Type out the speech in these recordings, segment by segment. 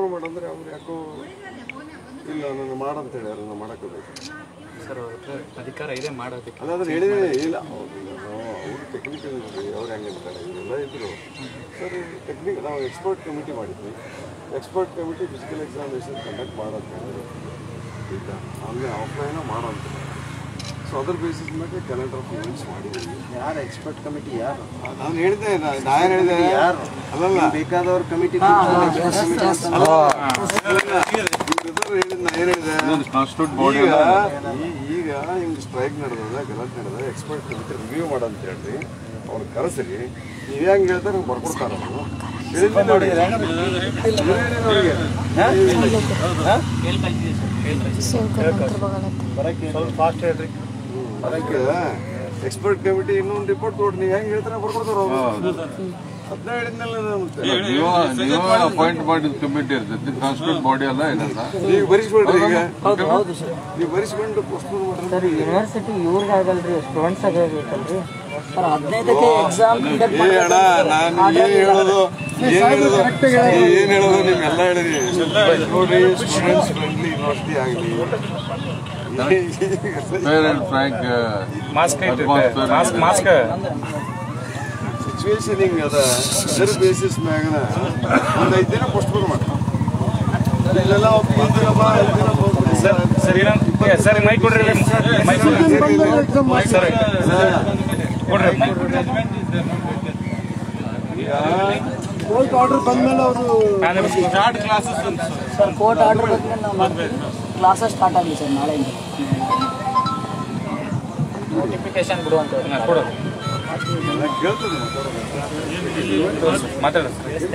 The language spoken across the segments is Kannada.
ಮಾಡಂದ್ರೆ ಅವ್ರು ಯಾಕೋ ಇಲ್ಲ ನಾನು ಮಾಡಂತ ಹೇಳ್ಯಾರ ನಾನು ಮಾಡಕ್ಕೆ ಸರ್ ಅವ್ರ ಹತ್ರ ಅಧಿಕಾರ ಇದೆ ಮಾಡೋದಕ್ಕೆ ಅದಾದ್ರೆ ಹೇಳಿದ್ರೆ ಇಲ್ಲ ಹೌದು ಇಲ್ಲ ನಾವು ಅವರು ಟೆಕ್ನಿಕಲ್ ಅವ್ರು ಹೆಂಗೆ ಇರ್ತಾರೆ ಇವರೆಲ್ಲ ಇದ್ರು ಸರ್ ಟೆಕ್ನಿಕ್ ನಾವು ಎಕ್ಸ್ಪರ್ಟ್ ಕಮಿಟಿ ಮಾಡಿದ್ವಿ expert committee physical examination conduct ಮಾಡಂತ ಹೇಳಿದ್ರು ಈಗ ಆಮೇಲೆ ಆಫ್ಲೈನ ಮಾಡಂತ ಸೊ ಅದ್ರ ಬೇಸಿಸ್ ಮೇಲೆ ಕ್ಯಾಲೆಂಡರ್ ಆಫ್ ಇವೆಂಟ್ಸ್ ಮಾಡಿದ್ದೀವಿ ಯಾರು ಎಕ್ಸ್ಪರ್ಟ್ ಕಮಿಟಿ ಯಾರು ನಾನು ಹೇಳಿದೆ ನಾ ನಾ ಏನು ಹೇಳಿದೆ ಯಾರು ಅಲ್ಲಲ್ಲ ಬೇಕಾದವ್ರ ಕಮಿಟಿ ಈಗ ಈ- ಈಗ ಹಿಂಗೆ ಸ್ಟ್ರೈಕ್ ನಡೆದ ಗಲಾಟೆ ನಡೆದ ಎಕ್ಸ್ಪರ್ಟ್ ಕಮಿಟಿ ರಿವ್ಯೂ ಮಾಡಂತ ಹೇಳ್ರಿ ಅವ್ರು ಕರೆಸ್ರಿ ನೀವು ಹೆಂಗೆ ಹೇಳ್ತಾರೆ ಹಂಗೆ ಬರ್ಕೊಡ್ತಾರ ಅವರು ಹೇಳಿದ್ದೆ ನೋಡಿ ಹೇಳಿದ್ದೀನಿ ಅವ್ರಿಗೆ. ಅದಕ್ಕೆ ಎಕ್ಸ್ಪರ್ಟ್ ಕಮಿಟಿ ಇನ್ನೊಂದು ರಿಪೋರ್ಟ್ ಕೊಡ್ರಿ ನೀವು ಹೆಂಗೆ ಹೇಳ್ತಾರೆ ಬರ್ಕೊಡ್ತಾರ ಅವರು ಅದನ್ನ ಹೇಳಿದ್ನಲ್ಲ ನಾನು ಮತ್ತೆ. ನೀವು ನೀವು ಅಪಾಯಿಂಟ್ ಮಾಡಿದ ಕಮಿಟಿ ಇರ್ತೈತಿ ಕಾನ್ಸ್ಟಿಟ್ಯೂಟ್ ಬಾಡಿ ಅಲ್ಲ ಏನಲ್ಲ ನೀವು ಬರಿಸ್ಬಿಡ್ರಿ ಈಗ ಹೌದು ಹೌದು ಸರ್ ನೀವು ಬರಿಸ್ಕೊಂಡು ಪೋಸ್ಟ್ಪೋನ್ ಮಾಡ್ರಿ ಸರ್ ಯೂನಿವರ್ಸಿಟಿ ಇವ್ರಿಗೆ ಆಗಲ್ರಿ ಸ್ಟೂಡೆಂಟ್ಸ್ ಆಗಬೇಕಲ್ರಿ ಸರ್ ಹದಿನೈದಕ್ಕೆ ಎಕ್ಸಾಮ್ ಕಂಡಕ್ಟ್ ಏ ಅಣ್ಣ ನಾನು ಏನ್ ಹೇಳೋದು ಏನ್ ಹೇಳೋದು ಏನ್ ಹೇಳೋದು ನಿಮ್ಗೆಲ್ಲ ಹೇಳಿರಿ ನೋಡ್ರಿ ಸ್ಟೂಡೆಂಟ್ಸ್ ಫ್ರೆಂಡ್ಲಿ ಯೂನಿವರ್ಸಿಟಿ ಆಗಲಿ fair and frank mask mask situation ಹಿಂಗ ಅದ ಅದರ ಬೇಸಿಸ್ ಮ್ಯಾಗನ ಒಂದ್ ಐದ್ ದಿನ ಪೋಸ್ಟ್ಪೋನ್ ಮಾಡಿ ಇಲ್ಲೆಲ್ಲ ಒಪ್ಕೊಂತೀರಪ್ಪ, ಐದ್ ದಿನ postpone ಸರ್ ಸರ್ ಇನ್ನೊಂದು ಸರ್ ಮೈಕ್ ಕೊಡ್ರಿ ಮೈಕ್ ಸರ್ ಕೊಡ್ರಿ ಕೋರ್ಟ್ ಆರ್ಡರ್ ಬಂದ್ಮೇಲೆ ಅವರು ಸರ್ ಕೋರ್ಟ್ ಆರ್ಡರ್ ಬಂದ್ಮೇಲೆ ನಾವು ಮಾಡ್ತೀವಿ ಕ್ಲಾಸಸ್ ಸ್ಟಾರ್ಟ್ ಆಗಲಿ ಸರ್ ನಾಳೆಯಿಂದ ನೋಟಿಫಿಕೇಶನ್ ಬಿಡುವಂತ ಕೊಡು ಕೇಳ್ತದೆ ಮಾತಾಡ್ರಿ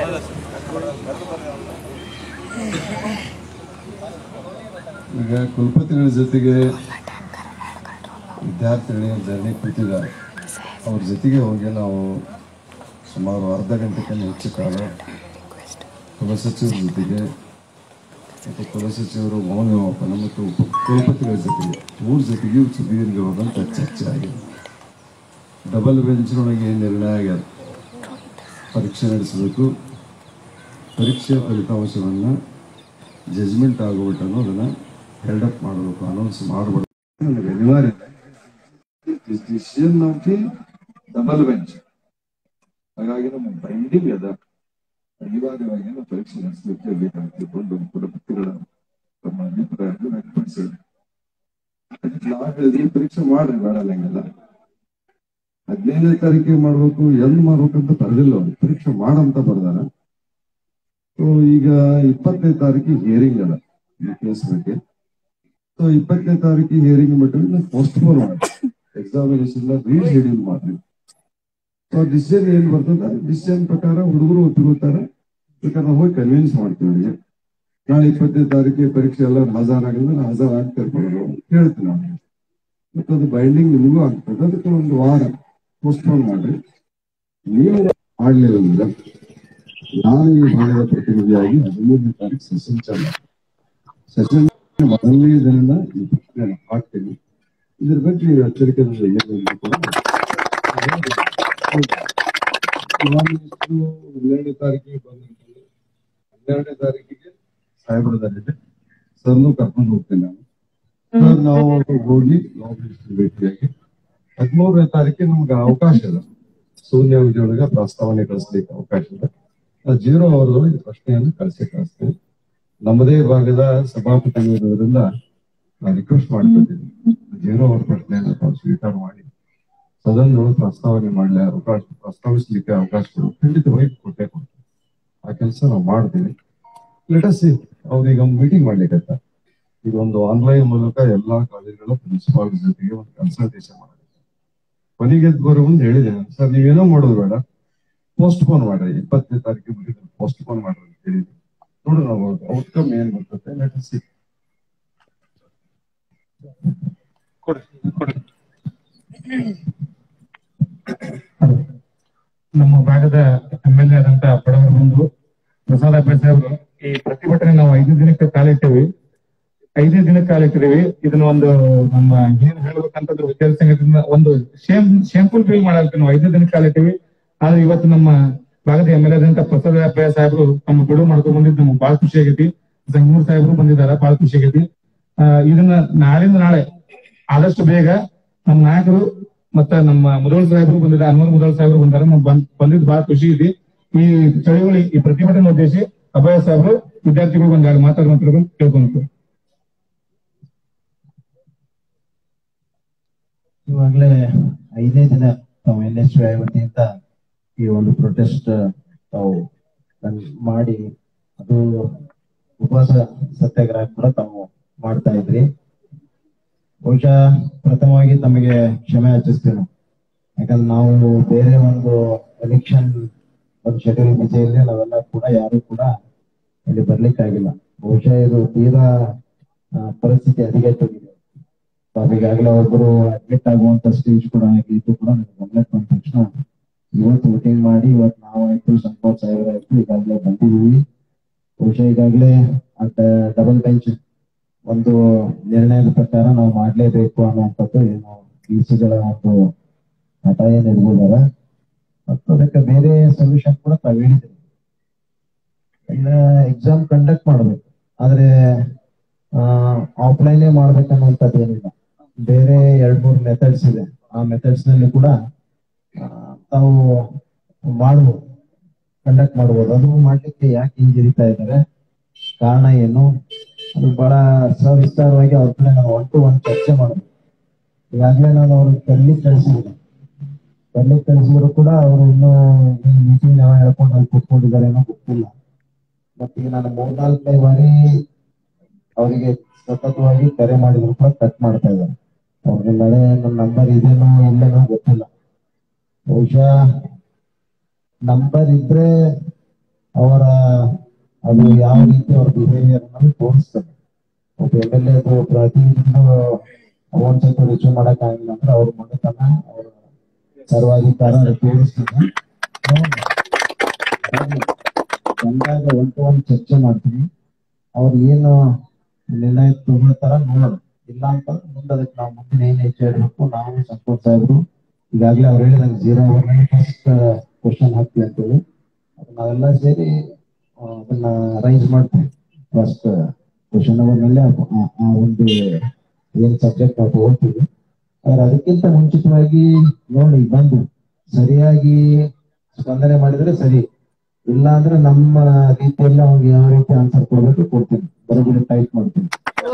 ಈಗ ಕುಲಪತಿಗಳ ಜೊತೆಗೆ ವಿದ್ಯಾರ್ಥಿಗಳಿಗೆ ಜರ್ನಿ ಕೂತಿದ್ದಾರೆ ಅವ್ರ ಜೊತೆಗೆ ಹೋಗಿ ನಾವು ಸುಮಾರು ಅರ್ಧ ಗಂಟೆಗಿಂತ ಹೆಚ್ಚು ಕಾಲ ಕುಲಸಚಿವರ ಜೊತೆಗೆ ಮತ್ತು ಕುಲಸಚಿವರು ಮೌಲ್ಯಮಾಪನ ಮತ್ತು ಉಪ ಕುಲಪತಿಗಳ ಜೊತೆಗೆ ಮೂರು ಜೊತೆಗೆ ಸುದೀರ್ಘವಾದಂಥ ಚರ್ಚೆ ಆಗಿದೆ ಡಬಲ್ ಬೆಂಚ್ನೊಳಗೆ ನಿರ್ಣಯ ಆಗ್ಯದ ಪರೀಕ್ಷೆ ನಡೆಸಬೇಕು ಪರೀಕ್ಷೆಯ ಫಲಿತಾಂಶವನ್ನು ಜಜ್ಮೆಂಟ್ ಆಗೋಬಿಟ್ಟು ಅನ್ನೋದನ್ನ ಹೆಲ್ಡಪ್ ಮಾಡಬೇಕು ಅನೌನ್ಸ್ ಮಾಡಬಾರ್ದು ನನಗೆ ಅನಿವಾರ್ಯ decision of the double bench ಹಾಗಾಗಿ ನಮ್ಮ ಬೈಂಡಿಂಗ್ ಅದ ಅನಿವಾರ್ಯವಾಗಿ ನಾವು ಪರೀಕ್ಷೆ ನಡೆಸಲಿಕ್ಕೆ ಬೇಕಾಗ್ತಿಕೊಂಡು ಕುಲಪತಿಗಳ ತಮ್ಮ ಅಭಿಪ್ರಾಯವನ್ನು ವ್ಯಕ್ತಪಡಿಸಿದ್ರು ನಾವು ಹೇಳಿದ್ರಿ ಪರೀಕ್ಷೆ ಮಾಡ್ರಿ ಬೇಡ ಹಂಗೆಲ್ಲ ಹದಿನೈದನೇ ತಾರೀಕಿಗೆ ಮಾಡ್ಬೇಕು ಎಲ್ಲಿ ಮಾಡ್ಬೇಕು ಅಂತ ಬರೆದಿಲ್ಲ ಅವ್ರು ಪರೀಕ್ಷೆ ಮಾಡಂತ ಬರ್ದಾರ ಸೊ ಈಗ ಇಪ್ಪತ್ತನೇ ತಾರೀಕಿಗೆ ಹಿಯರಿಂಗ್ ಅದ ಈ ಕೇಸ್ ಬಗ್ಗೆ ಸೊ ಇಪ್ಪತ್ತನೇ ತಾರೀಕಿಗೆ ಹಿಯರಿಂಗ್ ಬಿಟ್ಟರೆ ಪೋಸ್ಟ್ಪೋನ್ ಮಾಡಿ ಎಕ್ಸಾಮಿನೇಷನ್ ರೀಶೆಡ್ಯೂಲ್ ಮಾಡ್ರಿ ಸೊ ಡಿಸಿಷನ್ ಏನ್ ಬರ್ತದ ಡಿಸಿಷನ್ ಪ್ರಕಾರ ಹುಡುಗರು ಒಪ್ಪಿಕೊತಾರೆ ಬೇಕಾದ್ರೆ ನಾವು ಹೋಗಿ ಕನ್ವಿನ್ಸ್ ಮಾಡ್ತೀವಿ ಅವ್ರಿಗೆ ನಾಳೆ ಇಪ್ಪತ್ತನೇ ತಾರೀಕಿಗೆ ಪರೀಕ್ಷೆ ಎಲ್ಲ ಹಾಜರಾಗಿದ್ರೆ ನಾನು ಹಾಜರಾಗಿ ಕರ್ಕೊಂಡು ಹೇಳ್ತೀನಿ ಅವ್ರಿಗೆ ಮತ್ತು ಅದು ಬೈಂಡಿಂಗ್ ನಿಮಗೂ ಆಗ್ತದೆ ಅದಕ್ಕೆ ಒಂದು ವಾರ ಪೋಸ್ಟ್ಪೋನ್ ಮಾಡ್ರಿ ನೀವು ಮಾಡ್ಲಿಲ್ಲ ಅಂದ್ರೆ ನಾನು ಈ ಭಾಗದ ಪ್ರತಿನಿಧಿಯಾಗಿ ಹದಿಮೂರನೇ ತಾರೀಕು ಸೆಷನ್ ಚಾಲ ಸೆಷನ್ ಮೊದಲನೇ ದಿನದ ಈ ಪ್ರಶ್ನೆಯನ್ನು ಹಾಕ್ತೀನಿ ಇದ್ರ ಬಗ್ಗೆ ಎಚ್ಚರಿಕೆಯಿಂದ ಏನು ಕೂಡ ಹನ್ನೆರಡನೇ ತಾರೀಕಿಗೆ ಬಂದಿರ್ತೀನಿ ಹನ್ನೆರಡನೇ ತಾರೀಕಿಗೆ ಸಾಹೇಬ್ರದಲ್ಲಿದೆ ಸರ್ನು ಕರ್ಕೊಂಡು ಹೋಗ್ತೇನೆ ನಾನು ಸರ್ ನಾವು ಹೋಗಿ ಲಾಬಿಸ್ಟ್ ಭೇಟಿಯಾಗಿ ಹದಿಮೂರನೇ ತಾರೀಕಿಗೆ ನಮ್ಗೆ ಅವಕಾಶ ಇದೆ ಶೂನ್ಯ ಅವಧಿಯೊಳಗೆ ಪ್ರಸ್ತಾವನೆ ಕಳಿಸ್ಲಿಕ್ಕೆ ಅವಕಾಶ ಇದೆ ಜೀರೋ ಅವರ್ದೊಳಗೆ ಪ್ರಶ್ನೆಯನ್ನು ಕಳಿಸಿ ಕಳಿಸ್ತೇನೆ ನಮ್ಮದೇ ಭಾಗದ ಸಭಾಪತಿ ಇರೋದ್ರಿಂದ ನಾನು ರಿಕ್ವೆಸ್ಟ್ ಮಾಡ್ತಿದ್ದೀನಿ ಜೀರೋ ಅವರ್ ಪ್ರಶ್ನೆಯನ್ನು ತಾವು ಸ್ವೀಕಾರ ಮಾಡಿ ಸದನದೊಳಗೆ ಪ್ರಸ್ತಾವನೆ ಮಾಡಲಿ ಅವಕಾಶ ಪ್ರಸ್ತಾವಿಸ್ಲಿಕ್ಕೆ ಅವಕಾಶ ಕೊಡು ಖಂಡಿತವಾಗಿ ಕೊಟ್ಟೆ ಕೊಡ್ತೀನಿ ಆ ಕೆಲಸ ನಾವು ಮಾಡ್ತೀವಿ ಲೆಟಸ್ ಅವ್ರೀಗ ಮೀಟಿಂಗ್ ಮಾಡ್ಲಿಕ್ಕೆ ಈಗ ಒಂದು ಆನ್ಲೈನ್ ಮೂಲಕ ಎಲ್ಲಾ ಕಾಲೇಜುಗಳ ಪ್ರಿನ್ಸಿಪಾಲ್ ಜೊತೆಗೆ ಒಂದು ಕನ್ಸಲ್ಟೇಷನ್ ಮಾಡಬೇಕು ಕೊನೆಗೆ ಬರೋ ಮುಂದೆ ಹೇಳಿದೆ ಸರ್ ನೀವೇನೋ ಮಾಡೋದು ಬೇಡ ಪೋಸ್ಟ್ಪೋನ್ ಮಾಡ್ರಿ ಇಪ್ಪತ್ತನೇ ತಾರೀಕಿಗೆ ಮುಗಿದ್ರೆ ಪೋಸ್ಟ್ಪೋನ್ ಮಾಡ್ರಿ ಅಂತ ಹೇಳಿದ್ವಿ ನೋಡು ನಾವು ಔಟ್ಕಮ್ ಏನ್ ಬರ್ತದೆ ಲೆಟಸ್ ಕೊಡ್ರಿ ಕೊಡ್ರಿ ನಮ್ಮ ಭಾಗದ ಎಂ ಎಲ್ ಎ ಆದಂತ ಬಡವರ ಮುಂದು ಪ್ರಸಾದ್ ಅಬ್ಬೆ ಸಾಹೇಬ್ರು ಈ ಪ್ರತಿಭಟನೆ ನಾವು ಐದು ದಿನಕ್ಕೆ ಕಾಲಿಟ್ಟಿವಿ ಐದೇ ದಿನಕ್ಕೆ ಕಾಲಿಟ್ಟಿದೀವಿ ಇದನ್ನ ಒಂದು ನಮ್ಮ ಏನ್ ಹೇಳ್ಬೇಕಂತಂದ್ರೆ ವಿದ್ಯಾರ್ಥಿ ಸಂಘದಿಂದ ಒಂದು ಶೇಮ್ ಶೇಂಪುಲ್ ಫೀಲ್ ಮಾಡಕ್ಕೆ ನಾವು ಐದೇ ದಿನಕ್ಕೆ ಕಾಲಿಟ್ಟಿವಿ ಆದ್ರೆ ಇವತ್ತು ನಮ್ಮ ಭಾಗದ ಎಂ ಎಲ್ ಆದಂತ ಪ್ರಸಾದ್ ಅಪ್ಪಯ್ಯ ಸಾಹೇಬರು ತಮ್ಮ ಬಿಡುವು ಮಾಡ್ಕೊಂಡ್ ಬಂದಿದ್ದು ನಮ್ಗೆ ಬಹಳ ಖುಷಿ ಆಗೈತಿ ಸಂಗೂರ್ ಸಾಹೇಬರು ಬಂದಿದ್ದಾರೆ ಬಹಳ ಖುಷಿ ಆಗೈತಿ ಆ, ಇದನ್ನ ನಾಳಿಂದ ನಾಳೆ ಆದಷ್ಟು ಬೇಗ ನಮ್ಮ ನಾಯಕರು ಮತ್ತ ನಮ್ಮ ಮುದೋಳ್ ಸಾಹೇಬರು ಬಂದಿದ್ದಾರೆ ಹನುಮಂತ ಮುದೋಳ್ ಸಾಹೇಬರು ಬಂದಾರೆ ನಮ್ಗ್ ಬಂದ್ ಬಂದಿದ್ದು ಬಹಳ ಖುಷಿ ಇದೆ ಈ ಚಳವಳಿ ಈ ಪ್ರತಿಭಟನೆ ಉದ್ದೇಶಿ ಅಭಯ ಸಾಹೇಬರು ವಿದ್ಯಾರ್ಥಿಗಳು ಬಂದಾಗ ಮಾತಾಡುವಂತ ಕೇಳ್ಕೊಂತ ಇವಾಗಲೇ ಐದೇ ದಿನ ತಾವು ಎನ್ ಎಸ್ ವತಿಯಿಂದ ಈ ಒಂದು ಪ್ರೊಟೆಸ್ಟ್ ತಾವು ಕನ್- ಮಾಡಿ ಅದು ಉಪವಾಸ ಸತ್ಯಾಗ್ರಹ ಕೂಡ ತಾವು ಮಾಡ್ತಾ ಇದ್ರಿ ಬಹುಶಃ ಪ್ರಥಮವಾಗಿ ತಮಗೆ ಕ್ಷಮೆ ಯಾಚಿಸ್ತೇನೆ ಯಾಕಂದ್ರೆ ನಾವು ಬೇರೆ ಒಂದು ಎಲೆಕ್ಷನ್ ಒಂದು ಶೆಡ್ಯೂಲ್ ಬಿಸಿಯಲ್ಲಿ ನಾವೆಲ್ಲ ಕೂಡ ಯಾರು ಕೂಡ ಇಲ್ಲಿ ಬರ್ಲಿಕ್ಕಾಗಿಲ್ಲ ಬಹುಶಃ ಇದು ತೀರಾ ಆ, ಪರಿಸ್ಥಿತಿ ಹದಗೆಟ್ಟೋಗಿದೆ ಪಾಪ ಈಗಾಗಲೇ ಒಬ್ಬರು ಅಡ್ಮಿಟ್ ಆಗುವಂತ ಸ್ಟೇಜ್ ಕೂಡ ಆಗಿದ್ದು ಕೂಡ ನನಗೆ ಗಮನಕ್ಕೆ ಬಂದ ತಕ್ಷಣ ಇವತ್ತು ಮೀಟಿಂಗ್ ಮಾಡಿ ಇವತ್ತು ನಾವು ಆಯ್ತು ಸಂಕೋಚ್ ಸಾಹೇಬ್ರ ಆಯ್ತು ಈಗಾಗಲೇ ಬಂದಿದ್ದೀವಿ ಬಹುಶಃ ಈಗಾಗಲೇ ಡಬಲ್ ಬೆಂಚ್ ಒಂದು ನಿರ್ಣಯದ ಪ್ರಕಾರ ನಾವು ಮಾಡ್ಲೇಬೇಕು ಅನ್ನುವಂಥದ್ದು ಏನು ಗಳ ಒಂದು ಹಠ ಏನ್ ಇರ್ಬೋದಾರ ಮತ್ತು ಅದಕ್ಕೆ ಬೇರೆ ಸೊಲ್ಯೂಷನ್ ಕೂಡ ತಾವು ಹೇಳಿದ್ರಿ ಇನ್ನ ಎಕ್ಸಾಮ್ ಕಂಡಕ್ಟ್ ಮಾಡ್ಬೇಕು ಆದ್ರೆ ಆಫ್ಲೈನೇ ಮಾಡ್ಬೇಕನ್ನುವಂಥದ್ದು ಏನಿಲ್ಲ ಬೇರೆ ಎರಡ್ ಮೂರು ಮೆಥಡ್ಸ್ ಇದೆ ಆ ಮೆಥಡ್ಸ್ ನಲ್ಲಿ ಕೂಡ ಆ, ತಾವು ಮಾಡ್ಬೋದು ಕಂಡಕ್ಟ್ ಮಾಡ್ಬೋದು ಅದು ಮಾಡ್ಲಿಕ್ಕೆ ಯಾಕೆ ಹಿಂಜರಿತಾ ಇದ್ದಾರೆ ಕಾರಣ ಏನು ಅದು ಬಹಳ ಸವಿಸ್ತಾರವಾಗಿ ಅವ್ರ ಕಡೆ ನಾವು ಒನ್ ಟು ಒನ್ ಚರ್ಚೆ ಮಾಡಬೇಕು ಈಗಾಗಲೇ ನಾನು ಅವ್ರಿಗೆ ಕರ್ಲಿಕ್ಕೆ ಕಳಿಸಿದ್ದೀನಿ ಕರ್ಲಿಕ್ಕೆ ಕಳಿಸಿದ್ರು ಕೂಡ ಅವರು ಇನ್ನೂ ಮೀಟಿಂಗ್ ಯಾವ ಹೇಳ್ಕೊಂಡು ಅಲ್ಲಿ ಕೂತ್ಕೊಂಡಿದ್ದಾರೆ ಏನೋ ಗೊತ್ತಿಲ್ಲ ಮತ್ತೆ ಈಗ ನಾನು ಮೂರ್ನಾಲ್ಕನೇ ಬಾರಿ ಅವರಿಗೆ ಸತತವಾಗಿ ಕರೆ ಮಾಡಿದ್ರು ಕೂಡ ಕಟ್ ಮಾಡ್ತಾ ಇದ್ದಾರೆ ಅವ್ರಿಗೆ ನಾಳೆ ನನ್ನ ನಂಬರ್ ಇದೇನೋ ಇಲ್ಲೇನೋ ಗೊತ್ತಿಲ್ಲ ಬಹುಶಃ ನಂಬರ್ ಇದ್ರೆ ಅವರ ಅದು ಯಾವ ರೀತಿ ಅವ್ರ ಬಿಹೇವಿಯರ್ ಅನ್ನೋದು ತೋರಿಸ್ತದೆ ಒಬ್ಬ ಎಮ್ ಎಲ್ ಎ ಪ್ರತಿನಿಧಿಗಳು ಒಂದ್ಸತಿ ರುಚು ಮಾಡಕ್ ಆಗಿಲ್ಲ ಅಂದ್ರೆ ಅವ್ರ ಮಗತನ ಅವ್ರ ಸರ್ವಾಧಿಕಾರ ಅದು ತೋರಿಸ್ತದೆ ನೋಡಿ. ಬಂದಾಗ ಒನ್ ಟು ಒನ್ ಚರ್ಚೆ ಮಾಡ್ತೀನಿ ಅವ್ರು ಏನು ನಿರ್ಣಯ ತಗೊಳ್ತಾರ ನೋಡೋಣ ಇಲ್ಲ ಅಂತಂದ್ರೆ ಮುಂದೆ ಅದಕ್ಕೆ ನಾವು ಮುಂದಿನ ಏನ್ ಹೆಚ್ಚು ಹೇಳ್ಬೇಕು ನಾವು ಸಂತೋಷ್ ಸಾಹೇಬ್ರು ಈಗಾಗಲೇ ಅವ್ರು ಹೇಳಿದಾಗ ಜೀರೋ ಫಸ್ಟ್ ಕ್ವಶನ್ ಹಾಕ್ತೀವಿ ಅಂತೇಳಿ ಅದು ನಾವೆಲ್ಲ ಸೇರಿ ಆ, ಅದನ್ನ ಅರೇಂಜ್ ಮಾಡ್ತೀವಿ ಫಸ್ಟ್ ಕ್ವಶನ್ ಅವರ್ ಮೇಲೆ ಆ- ಆ- ಆ ಒಂದು ಏನ್ ಸಬ್ಜೆಕ್ಟ್ ನಾವು ತಗೊಳ್ತೀವಿ ಆದ್ರೆ ಅದಕ್ಕಿಂತ ಮುಂಚಿತವಾಗಿ ನೋಡಿ ಬಂದು ಸರಿಯಾಗಿ ಸ್ಪಂದನೆ ಮಾಡಿದ್ರೆ ಸರಿ ಇಲ್ಲ ಅಂದ್ರೆ ನಮ್ಮ ರೀತಿಯಲ್ಲಿ ಅವ್ನಿಗೆ ಯಾವ ರೀತಿ ಆನ್ಸರ್ ಕೊಡ್ಬೇಕು ಕೊಡ್ತೀನಿ ಬರೋಬ್ಬರಿ ಟೈಪ್ ಮಾಡ್ತೀನಿ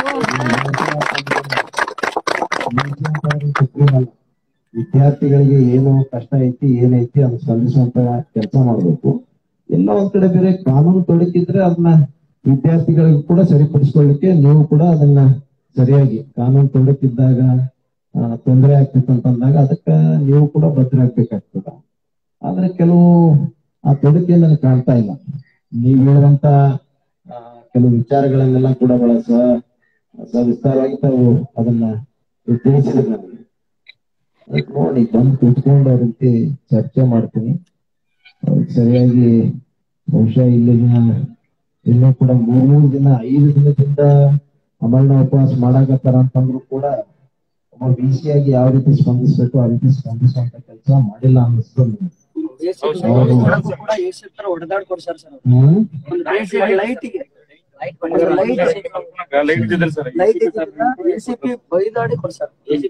ಸುಪ್ರೀಂ ಅಲ್ಲ ವಿದ್ಯಾರ್ಥಿಗಳಿಗೆ ಏನು ಕಷ್ಟ ಐತಿ ಏನೈತಿ ಅದನ್ನ ಸ್ಪಂದಿಸುವಂತ ಕೆಲಸ ಮಾಡ್ಬೇಕು ಎಲ್ಲ ಒಂದ್ ಕಡೆ ಬೇರೆ ಕಾನೂನು ತೊಡಕಿದ್ರೆ ಅದನ್ನ ವಿದ್ಯಾರ್ಥಿಗಳಿಗೆ ಕೂಡ ಸರಿಪಡಿಸ್ಕೊಳ್ಳಿಕ್ಕೆ ನೀವು ಕೂಡ ಅದನ್ನ ಸರಿಯಾಗಿ ಕಾನೂನು ತೊಡಕಿದ್ದಾಗ ಆ, ತೊಂದರೆ ಆಗ್ತಿತ್ತು ಅಂತಂದಾಗ ಅದಕ್ಕ ನೀವು ಕೂಡ ಭದ್ರಾಗ್ಬೇಕಾಗ್ತದ ಆದ್ರೆ ಕೆಲವು ಆ ತೊಡಕೆ ನನಗೆ ಕಾಣ್ತಾ ಇಲ್ಲ ನೀವ್ ಹೇಳುವಂತ ಆ, ಕೆಲವು ವಿಚಾರಗಳನ್ನೆಲ್ಲ ಕೂಡ ಬಹಳ ಸ ಸವಿಸ್ತಾರವಾಗಿ ತಾವು ಅದನ್ನ ತಿಳಿಸಿದ್ರೆ ನನಗೆ ಅದಕ್ಕೆ ನೋಡಿ ಬಂದು ಕೂತ್ಕೊಂಡು ಅವ್ರ ರೀತಿ ಚರ್ಚೆ ಮಾಡ್ತೀನಿ ಅವ್ರಿಗೆ ಸರಿಯಾಗಿ ಬಹುಶಃ ಇಲ್ಲಿನ ಇನ್ನೂ ಕೂಡ ಮೂರ್ ಮೂರು ದಿನ ಐದು ದಿನದಿಂದ ಅಮರಣ ಉಪವಾಸ ಮಾಡಾಕತ್ತಾರ ಅಂತಂದ್ರು ಕೂಡ ಒಬ್ಬ ಬಿಸಿ ಆಗಿ ಯಾವ ರೀತಿ ಸ್ಪಂದಿಸ್ಬೇಕು ಆ ರೀತಿ ಸ್ಪಂದಿಸುವಂತ ಕೆಲಸ ಮಾಡಿಲ್ಲ ಅನ್ನಿಸ್ತು ನನಗೆ. ಹೌದು. ಕೂಡ ಎಷ್ಟು ತರ ಹೊಡೆದಾಡ್ ಕೊಡ್ಸಾರ ಸರ್ ಹ್ಮ್ ಒಂದು ಲೈಟಿಗೆ ಲೈಟ್ ಲೈಟ್ ಇದ್ದಿಲ್ಲ ಸರ್ ಲೈಟ್ ಎಸಿಪಿ ಬೈದಾಡಿ ಕೊಡ್ಸಾರ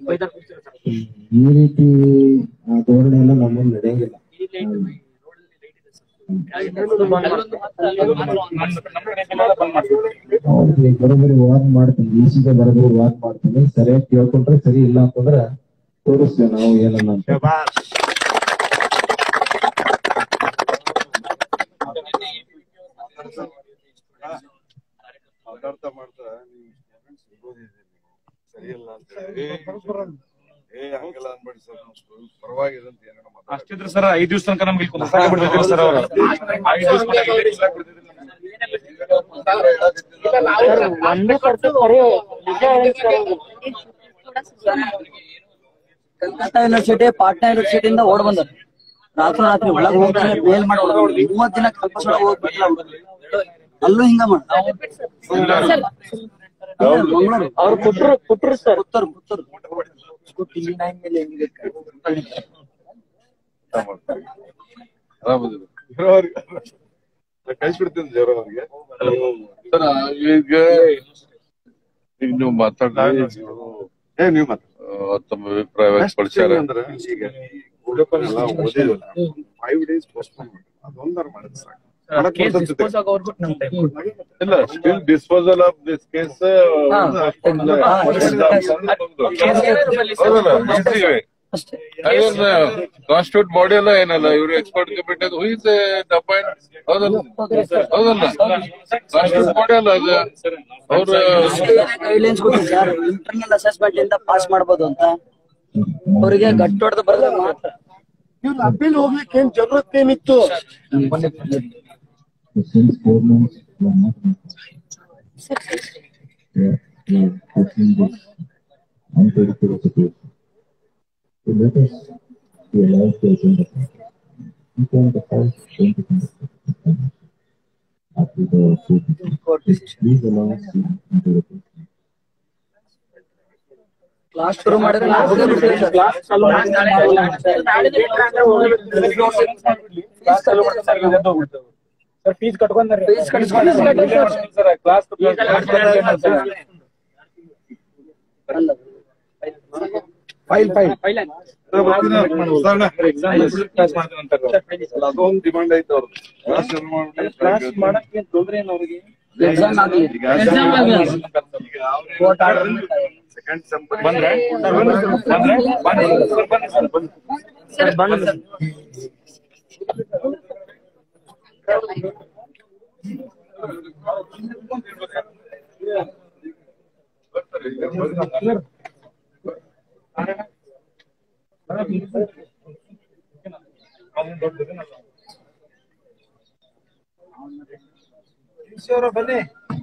ಈ ರೀತಿ ಆ ಧೋರಣೆ ಎಲ್ಲ ನಮ್ಮಲ್ಲಿ ನಡೆಯಂಗಿಲ್ಲ ಹೌದು ಈಗ ಬರೋಬ್ಬರಿ ವಾರ್ ಮಾಡ್ತೀನಿ ಈಸಿಗೆ ಬರೋಬ್ಬರಿ ವಾರ್ ಮಾಡ್ತೀನಿ ಸರಿಯಾಗಿ ಕೇಳ್ಕೊಂಡ್ರೆ ಸರಿ ಇಲ್ಲ ಅಂತಂದ್ರೆ ತೋರಿಸ್ತೇವೆ ನಾವು ಏನನ್ನ ಅಂತ ಮಾತಾಡ್ತಾ ಮಾಡ್ತಾ ನೀವು ಸ್ಟೂಡೆಂಟ್ಸ್ ವಿರೋಧಿದ್ದೀರಿ ನೀವು ಸರಿಯಲ್ಲ ಅಂತ ಹೇಳಿ ಏ ಹಂಗೆಲ್ಲ ಅನ್ಬೇಡಿ ಸರ್ ನಾವು ಸ್ಟೂಡೆಂಟ್ಸ್ ಪರವಾಗಿದೆ ಅಂತ ಏನೇನೋ ಮಾತಾಡ್ತಾರೆ ಅಷ್ಟಿದ್ರೆ ಸರ್ ಐದ್ ದಿವಸ ತನಕ ನಮ್ಗೆ ಇಲ್ಲಿ ಕುಂದ್ರಸಾಕ ಬಿಡ್ತಿದ್ರು ಸರ್ ಅವ್ರು ಐದ್ ದಿವಸ ತನಕ ಇಲ್ಲಿ ಕುಂದ್ರಸಾಕ ಬಿಡ್ತಿದ್ರು ನಮ್ಗೆ. ಒಂದೇ ಪರ್ಸೆ ಬರೀ ನಿಜ ಹೇಳಿ ಸರ್ ಕಲ್ಕತ್ತಾ ಯೂನಿವರ್ಸಿಟಿ ಪಾಟ್ನಾ ಯೂನಿವರ್ಸಿಟಿಯಿಂದ ಓಡ್ ಬಂದರು ರಾತ್ರಿ ರಾತ್ರಿ ಒಳಗ್ ಹೋಗ್ತಾರೆ ಮೇಲ್ ಮಾಡಿ ಒಳಗ್ ಮೂವತ್ ದಿನ ಕ್ಯಾಂಪಸ್ ಒಳಗ್ ಹೋಗ್ಬಿಟ್ರೆ ಅಲ್ಲೂ ಹಿಂಗ ಮಾಡ ಮಂಗಳೂರು ಅವ್ರು ಪುಟ್ರು ಪುಟ್ರು ಸರ್ ಪುತ್ತೂರು ಪುತ್ತೂರು ಇಲ್ಲಿ ನೈನ್ ಮೇಲೆ ಹೆಂಗಿದೆ ಆರಾಮದಿರಿ ಜರೋ ಅವ್ರಿಗೆ ಕಳಿಸ್ಬಿಡ್ತೀನಿ ಜರೋ ಅವ್ರಿಗೆ ಸರ್ ಈಗ ಈಗ ನೀವು ಮಾತಾಡಿ ಏ ನೀವು ಮಾತ್ರ ತಮ್ಮ ಅಭಿಪ್ರಾಯ ವ್ಯಕ್ತಪಡಿಸ್ಯಾರ ಅಂದ್ರೆ ಈಗ ಎಲ್ಲ ಓದಿದ್ವಲ್ಲ ಫೈವ್ ಡೇಸ್ ಪೋಸ್ಟ್ಪೋನ್ ಮಾಡಿ ಅದೊಂದಾರ ಮಾಡಿದ್ರೆ ಸಾಕು ಮಾಡಕ್ ಬರ್ತದೆ. ಇಲ್ಲ still disposal of this case ಅಷ್ಟೇ ಕಾನ್ಸ್ಟಿಟ್ಯೂಟ್ ಬಾಡಿ ಎಲ್ಲ ಏನಲ್ಲ ಇವ್ರು expert committee who is appoint ಹೌದಲ್ಲ ಹೌದಲ್ಲ ಕಾನ್ಸ್ಟಿಟ್ಯೂಟ್ ಬಾಡಿ ಅಲ್ಲ ಅದು ಅವ್ರ ಗೈಡ್ಲೈನ್ಸ್ ಗೊತ್ತಿದೆ ಸರ್ ಇಂಟರ್ನಲ್ ಅಸೆಸ್ಮೆಂಟ್ ಇಂದ ಪಾಸ್ ಮಾಡ್ಬೋದು ಅಂತ ಅವರಿಗೆ ಗಟ್ಟು ಹೊಡೆದು ಬರೆದ್ರೆ ಮಾತ್ರ ಇವ್ರು ಅಪೀಲ್ ಹೋಗ್ಲಿಕ್ಕೆ ಏನ್ ಜरूरत ಏನಿತ್ತು So since four months, we are not in we are, we are facing this unpredictable situation. So let us be allowed to attend the conference. We can the house going to conduct the conference after the court decision. Please allow us to enter the conference. Class ಶುರು ಮಾಡಿದ್ರೆ ನಾವು ಹೋಗೇ ಬಿಡ್ತೀವಿ ಸರ್. ಸರ್ ಫೀಸ್ ಕಟ್ಕೊಂಡ್ರಿ Fees ಕಟ್ಸ್ಕೊಂಡ್ರಿ. ಸರ್ ಕ್ಲಾಸ್ ಅಲ್ಲ. ಫೈಲ್ ಫೈಲ್ ಅಲ್ಲ, ಅದೊಂದು ಡಿಮಾಂಡ್ ಐತೆ ಅವ್ರದ್ದು ಕ್ಲಾಸ್ ಶುರು ಮಾಡ್ಬಿಟ್ಟು ಎಕ್ಸಾಮ್ ಆಗಲಿ ಕೋರ್ಟ್ ಆರ್ಡರ್ ಸೆಕೆಂಡ್ ಸೆಮ್ ಬಂದ್ರೆ ಬಂದ್ರೆ ಬನ್ನಿ ಸರ್ ಬನ್ನಿ ಸರ್ ಬನ್ನಿ ಸರ್ ಬನ್ನಿ ಸರ್ ಬನ್ನಿ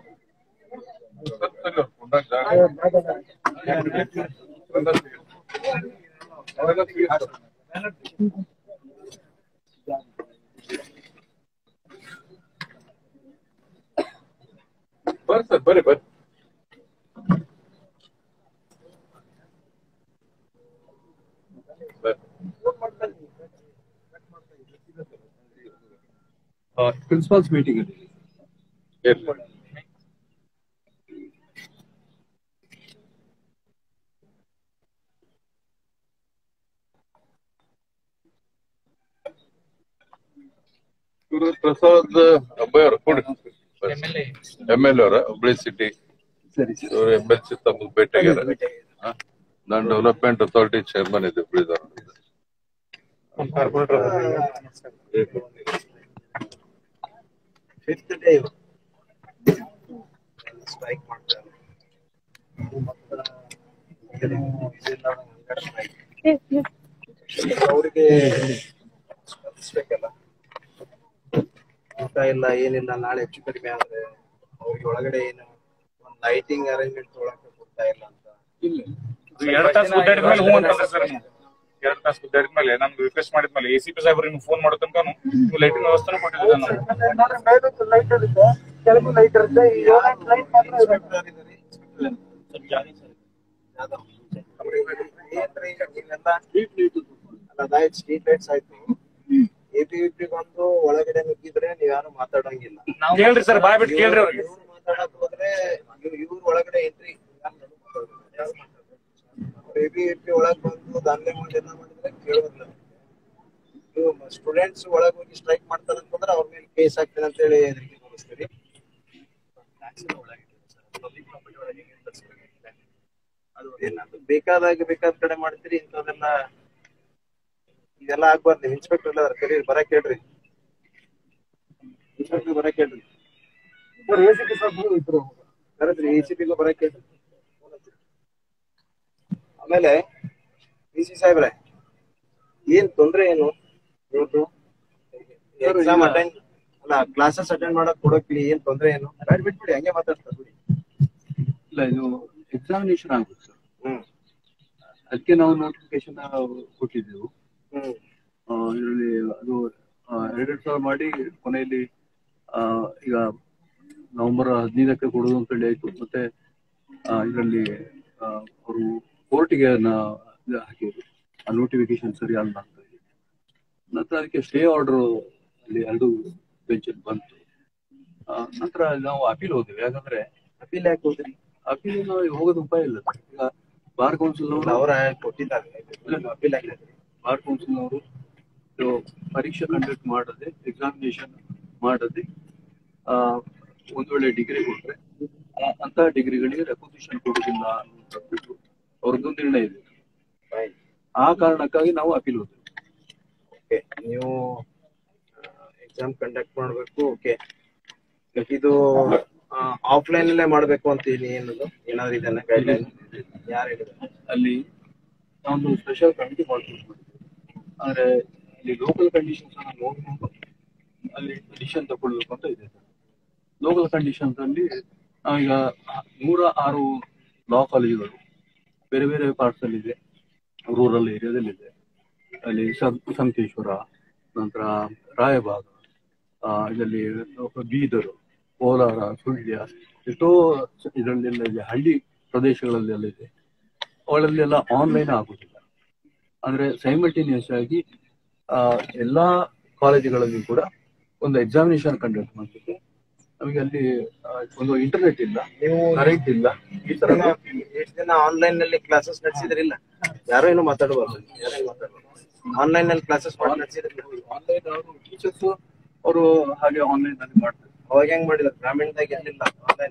ಬರ್ರಿ ಸರ್ ಬರ್ರಿ ಬರ್ರಿ ಪ್ರಿನ್ಸಿಪಾಲ್ಸ್ ಮೀಟಿಂಗ್ ಅಲ್ಲಿ ಇರ್ಲಿ. ಇವ್ರು ಪ್ರಸಾದ್ ಅಬ್ಬಾಯಿ ಅವರು ಕೊಡಿ ಎಮ್ ಎಲ್ ಅವರ ಹುಬ್ಳಿ ಸಿಟಿ ಇವರು ಎಮ್ ಎಲ್ ಸಿ ತಮ್ಮ ಭೇಟಿಯಾಗ್ಯಾರ ಹಾ? ನಾನು ಡೆವಲಪ್ಮೆಂಟ್ ಅಥಾರಿಟಿ ಚೇರ್ಮನ್ ಇದೆ ಹುಬ್ಳಿದವ್ರು ಫಿಫ್ತ್ ಡೇ ಸ್ಟ್ರೈಕ್ ಮಾಡ್ತಾರೆ ಅವರಿಗೆ ಸ್ಪಂದಿಸ್ಬೇಕಲ್ಲ ಊಟ ಇಲ್ಲ ಏನಿಲ್ಲ ನಾಳೆ ಹೆಚ್ಚು ಕಡಿಮೆ ಆದ್ರೆ ಅವ್ರಿಗೆ ಒಳಗಡೆ ಏನು ಒಂದ್ ಲೈಟಿಂಗ್ ಅರೇಂಜ್ಮೆಂಟ್ ತೊಗೊಳಕ್ಕೆ ಕೊಡ್ತಾ ಇಲ್ಲ ಅಂತ ಎರಡ್ ತಾಸು ಗುದ್ದಾಡಿದ ಮೇಲೆ ಹೂ ಅಂತಂದ್ರೆ ಸರ್ ನೀವು ಎರಡ್ ತಾಸು ಗುದ್ದಾಡಿದ ಮೇಲೆ ನಮ್ಗೆ ರಿಕ್ವೆಸ್ಟ್ ಮಾಡಿದ್ಮೇಲೆ ಎ ಸಿ ಪಿ ಸಾಹೇಬ್ರು ನಿಮ್ಗೆ ಫೋನ್ ಮಾಡೋ ತನಕ ನೀವು ಲೈಟಿಂಗ್ ವ್ಯವಸ್ಥೆನೂ ಕೊಟ್ಟಿಲ್ಲ ನಾವು ಲೈಟ್ ಇರುತ್ತೆ ಕೆಳಗೂ ಲೈಟ್ ಇರುತ್ತೆ ಈ ಏಳೆಂಟು ಲೈಟ್ ಮಾತ್ರ ಇರುತ್ತೆ. ಸ್ಟ್ರೀಟ್ ಲೈಟ್ಸ್ ಆಯ್ತು ಎಬಿವಿಪಿ ಬಂದು ಒಳಗಡೆ ನುಗ್ಗಿದ್ರೆ ನೀವ್ಯಾರು ಮಾತಾಡಂಗಿಲ್ಲ ಕೇಳ್ರಿ ಸರ್ ಬಾಯ್ ಬಿಟ್ಟು ಕೇಳ್ರಿ ಅವ್ರಿಗೆ ಇವ್ರು ಮಾತಾಡಕ್ ಹೋದ್ರೆ ಇವ್ರು ಒಳಗಡೆ ಎಂಟ್ರಿ ಎಬಿವಿಪಿ ಒಳಗ್ ಬಂದು ದಾಂಧಲೆ ಮಾಡಿ ಎಲ್ಲ ಮಾಡಿದ್ರೆ ಕೇಳೋದಿಲ್ಲ ನೀವು ಸ್ಟೂಡೆಂಟ್ಸ್ ಒಳಗ್ ಹೋಗಿ ಸ್ಟ್ರೈಕ್ ಮಾಡ್ತಾರೆ ಅಂತಂದ್ರೆ ಅವ್ರ ಮೇಲೆ ಕೇಸ್ ಹಾಕ್ತೀನಿ ಅಂತ ಹೇಳಿ ಎದುರಿಗೆ ತೋರಿಸ್ತೀರಿ ಅದು ಏನಾದ್ರು ಬೇಕಾದಾಗ ಬೇಕಾದ ಕಡೆ ಮಾಡ್ತೀರಿ ಇಂಥದೆಲ್ಲ ಇದೆಲ್ಲ ಆಗ್ಬಾರ್ದು ಇನ್ಸ್ಪೆಕ್ಟರ್ ಎಲ್ಲ ಕರೀರಿ ಬರಕ್ ಹೇಳ್ರಿ ಇನ್ಸ್ಪೆಕ್ಟರ್ ಬರಕ್ ಹೇಳ್ರಿ ಕರೆದ್ರಿ ಎ ಸಿ ಪಿಗೂ ಬರಕ್ ಹೇಳ್ರಿ ಆಮೇಲೆ ಡಿ ಸಿ ಸಾಹೇಬ್ರೆ ಏನ್ ತೊಂದ್ರೆ ಏನು ಇವ್ರದ್ದು ಎಕ್ಸಾಮ್ ಅಟೆಂಡ್ ಅಲ್ಲ ಕ್ಲಾಸಸ್ ಅಟೆಂಡ್ ಮಾಡಕ್ ಕೊಡೋಕ್ಲಿ ಏನ್ ತೊಂದ್ರೆ ಏನು ಬ್ಯಾಡ್ ಬಿಟ್ಬಿಡಿ ಹಂಗೆ ಮಾತಾಡ್ತಾರೆ ಬಿಡಿ ಇಲ್ಲ ಇದು ಎಕ್ಸಾಮಿನೇಷನ್ ಆಗುತ್ತೆ ಸರ್ ಹ್ಮ್ ಅದಕ್ಕೆ ನಾವು ನೋಟಿಫಿಕೇಶನ್ ಕೊಟ್ಟಿದ್ದೆವು ಹ್ಮ್ ಆ, ಇದರಲ್ಲಿ ಅದು ಆ, ಎರಡೆರಡು ಸಾವಿರ ಮಾಡಿ ಕೊನೆಯಲ್ಲಿ ಆ, ಈಗ ನವೆಂಬರ್ ಹದಿನೈದಕ್ಕೆ ಕೊಡೋದು ಅಂತ ಹೇಳಿ ಆಯ್ತು ಮತ್ತೆ ಇದರಲ್ಲಿ ಅವರು ಕೋರ್ಟ್ಗೆ ಹಾಕಿದ್ರು ಆ ನೋಟಿಫಿಕೇಶನ್ ಸರಿ ಅಲ್ಲ ಅಂತ ಹೇಳಿ ನಂತರ ಅದಕ್ಕೆ ಸ್ಟೇ ಆರ್ಡರ್ ಅಲ್ಲಿ ಎರಡು ಬೆಂಚಲ್ಲಿ ಬಂತು ಆ, ನಂತರ ನಾವು ಅಪೀಲ್ ಹೋದ್ವಿ ಯಾಕಂದ್ರೆ ಅಪೀಲ್ ಯಾಕೆ ಹೋದ್ರಿ ಅಪೀಲ್ ನಾವು ಹೋಗೋದು ಉಪಾಯ ಇಲ್ಲ ಈಗ ಬಾರ್ ಕೌನ್ಸಿಲ್ ಅವರ ಕೊಟ್ಟಿದ್ದಾರೆ ಅಪೀಲ್ ಯಾಕೆ ಹೋದ್ರಿ? ಬಾರ್ ಕೌನ್ಸಿಲ್ ಅವರು ಪರೀಕ್ಷೆ ಕಂಡಕ್ಟ್ ಮಾಡದೆ ಎಕ್ಸಾಮಿನೇಷನ್ ಮಾಡದೆ ಆ, ಒಂದ್ ವೇಳೆ ಡಿಗ್ರಿ ಕೊಟ್ರೆ ಆ- ಅಂತ ಡಿಗ್ರಿಗಳಿಗೆ ರೆಕಗ್ನಿಷನ್ ಕೊಡುದಿಲ್ಲ ಅನ್ನುವಂಥದ್ದು ಅವ್ರದ್ದು ನಿರ್ಣಯ ಇದೆ ಆ ಕಾರಣಕ್ಕಾಗಿ ನಾವು ಅಪೀಲ್ ಹೋದ್ವಿ ಓಕೆ ನೀವು ಎಕ್ಸಾಮ್ ಕಂಡಕ್ಟ್ ಮಾಡ್ಬೇಕು ಓಕೆ ಇದು ಆಫ್ಲೈನ್ ಅಲ್ಲೇ ಮಾಡ್ಬೇಕು ಅಂತ ಏನಿ ಏನದು ಏನಾದ್ರು ಇದನ್ನ ಗೈಡ್ಲೈನ್ ಯಾರು ಹೇಳಿದ್ರು ಅಲ್ಲಿ ನಾವೊಂದು ಸ್ಪೆಷಲ್ ಕಮಿಟಿ ಮಾಡ್ಬೇಕು ಅಂದ್ರೆ ಇಲ್ಲಿ ಲೋಕಲ್ ಕಂಡೀಷನ್ಸ್ ಅನ್ನ ನೋಡ್ಕೊಂಡು ಅಲ್ಲಿ ಡಿಸಿಷನ್ ತಗೊಳ್ಬೇಕು ಅಂತ ಇದೆ ಲೋಕಲ್ ಕಂಡೀಷನ್ಸ್ ಅಲ್ಲಿ ನಾವೀಗ ನೂರ ಆರು ಲಾ ಕಾಲೇಜುಗಳು ಬೇರೆ ಬೇರೆ ಪಾರ್ಟ್ಸ್ ಅಲ್ಲಿ ಇದೆ ರೂರಲ್ ಏರಿಯಾದಲ್ಲಿ ಇದೆ ಅಲ್ಲಿ ಸಂ- ಸಂಕೇಶ್ವರ ನಂತರ ರಾಯಬಾಗ ಆ, ಇದರಲ್ಲಿ ಬೀದರು ಕೋಲಾರ ಸುಳ್ಯ ಎಷ್ಟೋ ಇದರಲ್ಲೆಲ್ಲ ಇದೆ ಹಳ್ಳಿ ಪ್ರದೇಶಗಳಲ್ಲೆಲ್ಲ ಇದೆ ಅವುಗಳಲ್ಲೆಲ್ಲ ಆನ್ಲೈನ್ ಆಗುದಿಲ್ಲ ಅಂದ್ರೆ ಸೈಮಲ್ಟೇನಿಯಸ್ ಆಗಿ ಆ, ಎಲ್ಲಾ ಕಾಲೇಜುಗಳಲ್ಲಿ ಕೂಡ ಒಂದು ಎಕ್ಸಾಮಿನೇಷನ್ ಕಂಡಕ್ಟ್ ಮಾಡಲಿಕ್ಕೆ ನಮಗೆ ಅಲ್ಲಿ ಆ, ಒಂದು ಇಂಟರ್ನೆಟ್ ಇಲ್ಲ ನೀವು ಕರೆಂಟ್ ಇಲ್ಲ ಈ ತರ ಎಷ್ಟು ದಿನ ಆನ್ಲೈನ್ ನಲ್ಲಿ ಕ್ಲಾಸಸ್ ನಡೆಸಿದ್ರಿಲ್ಲ ಯಾರೋ ಏನು ಮಾತಾಡಬಾರ್ದು ಯಾರೋ ಮಾತಾಡಬಾರ್ದು ಆನ್ಲೈನ್ ನಲ್ಲಿ ಕ್ಲಾಸಸ್ ಮಾಡಿ ನಡೆಸಿದ್ರಿಲ್ಲ ಆನ್ಲೈನ್ ಅವರು ಟೀಚರ್ಸ್ ಅವರು ಹಾಗೆ ಆನ್ಲೈನ್ ಅಲ್ಲಿ ಮಾಡ್ತಾರೆ ಅವಾಗ ಹೆಂಗ್ ಮಾಡಿದ್ರು ಗ್ರಾಮೀಣದಾಗ ಎಲ್ಲಿಲ್ಲ ಆನ್ಲೈನ್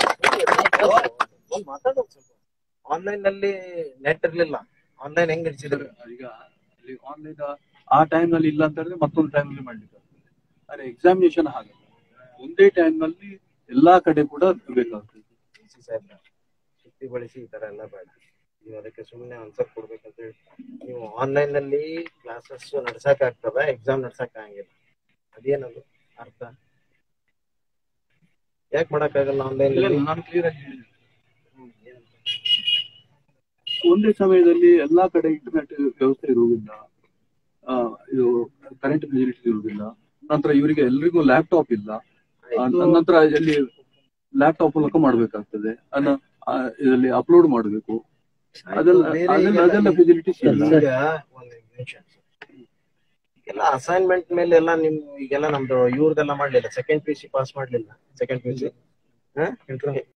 ಮಾತಾಡೋದು ಸ್ವಲ್ಪ ಆನ್ಲೈನ್ ನಲ್ಲಿ ನೆಟ್ ಇರ್ಲಿಲ್ಲ ಆನ್ಲೈನ್ ಹೆಂಗ್ ನಡೆಸಿದ್ರು ಈಗ ಅಲ್ಲಿ ಆನ್ಲೈನ್ ಆ ಟೈಮ್ ನಲ್ಲಿ ಇಲ್ಲ ಅಂತ ಹೇಳಿದ್ರೆ ಮತ್ತೊಂದು ಟೈಮ್ ನಲ್ಲಿ ಮಾಡ್ಲಿಕ್ಕೆ ಆಗ್ತದೆ ಆದ್ರೆ ಎಕ್ಸಾಮಿನೇಷನ್ ಹಾಗಲ್ಲ ಒಂದೇ ಟೈಮ್ ನಲ್ಲಿ ಎಲ್ಲಾ ಕಡೆ ಕೂಡ ಬೇಕಾಗ್ತದೆ ಸಿ ಸಾಹೇಬ್ರ ಶಕ್ತಿ ಬಳಸಿ ಈ ತರ ಎಲ್ಲ ಬೇಡ ನೀವು ಅದಕ್ಕೆ ಸುಮ್ಮನೆ ಆನ್ಸರ್ ಕೊಡ್ಬೇಕಂತ ಹೇಳಿ ನೀವು ಆನ್ಲೈನ್ ನಲ್ಲಿ ಕ್ಲಾಸಸ್ ನಡ್ಸಕ್ ಆಗ್ತದ ಎಕ್ಸಾಮ್ ನಡ್ಸಕ್ ಆಗಂಗಿಲ್ಲ ಅದೇನದು ಅರ್ಥ ಯಾಕೆ ಮಾಡಕ್ಕಾಗಲ್ಲ ಆನ್ಲೈನ್ ಇಲ್ಲ, ನಾನು ಕ್ಲಿಯರ್ ಆಗಿ ಹೇಳಿದೆ ಒಂದೇ ಸಮಯದಲ್ಲಿ ಎಲ್ಲಾ ಕಡೆ ಇಂಟರ್ನೆಟ್ ವ್ಯವಸ್ಥೆ ಇರುವುದಿಲ್ಲ ಆ, ಇದು ಕರೆಂಟ್ ಫೆಸಿಲಿಟಿ ಇರುವುದಿಲ್ಲ ನಂತರ ಇವರಿಗೆ ಎಲ್ರಿಗೂ ಲ್ಯಾಪ್ಟಾಪ್ ಇಲ್ಲ ಆ, ನಂತರ ಅಲ್ಲಿ ಲ್ಯಾಪ್ಟಾಪ್ ಮೂಲಕ ಮಾಡ್ಬೇಕಾಗ್ತದೆ ಅನ್ನ ಆ, ಇದರಲ್ಲಿ ಅಪ್ಲೋಡ್ ಮಾಡಬೇಕು ಅದೆಲ್ಲ ಬೇರೆ ಅದೆಲ್ಲ ಈಗೆಲ್ಲ- ಅದೆಲ್ಲ ಫೆಸಿಲಿಟೀಸ್ ಇಲ್ಲ ಈಗ ಒಂದ್ ನಿಮಿಷ ಎಲ್ಲ ಅಸೈನ್ಮೆಂಟ್ ಮೇಲೆ ಎಲ್ಲ ನಿಮ್ ಈಗೆಲ್ಲ ನಮ್ದು ಇವ್ರದೆಲ್ಲ ಮಾಡ್ಲಿಲ್ಲ ಸೆಕೆಂಡ್ ಪಿ ಸಿ ಪಾಸ್ ಮಾಡ್ಲಿಲ್ಲ ಸೆಕೆಂಡ್ ಪಿ ಸಿ